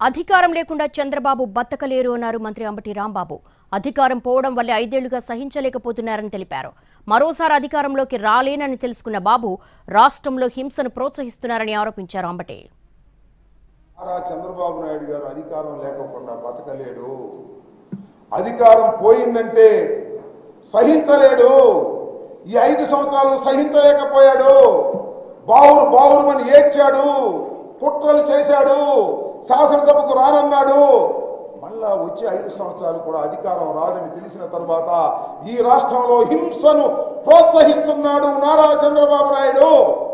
అధికారం లేకుండా చంద్రబాబు బతకలేరు అన్నారు మంత్రి అంబటి రాంబాబు అధికారం పోవడం వల్లే ఐదేళ్లుగా సహించలేకపోతున్నారని తెలిపారు మరోసారి అధికారంలోకి రాలేనని తెలుసుకున్న బాబు రాష్ట్రంలో హింసను ప్రోత్సహిస్తున్నారని ఆరోపించారు అంబటి నారా చంద్రబాబు నాయుడు గారు అధికారం లేకుండా బతకలేడు అధికారం పోయిందంటే సహించలేడు ఈ ఐదు సంవత్సరాలు సహించలేకపోయాడు బావురు బావురుమని ఏడ్చాడు కుట్రలు చేశాడు శాసనసభకు రానన్నాడు మళ్ళా వచ్చే ఐదు సంవత్సరాలు కూడా అధికారం రాదని తెలిసిన తరువాత ఈ రాష్ట్రంలో హింసను ప్రోత్సహిస్తున్నాడు నారా చంద్రబాబు నాయుడు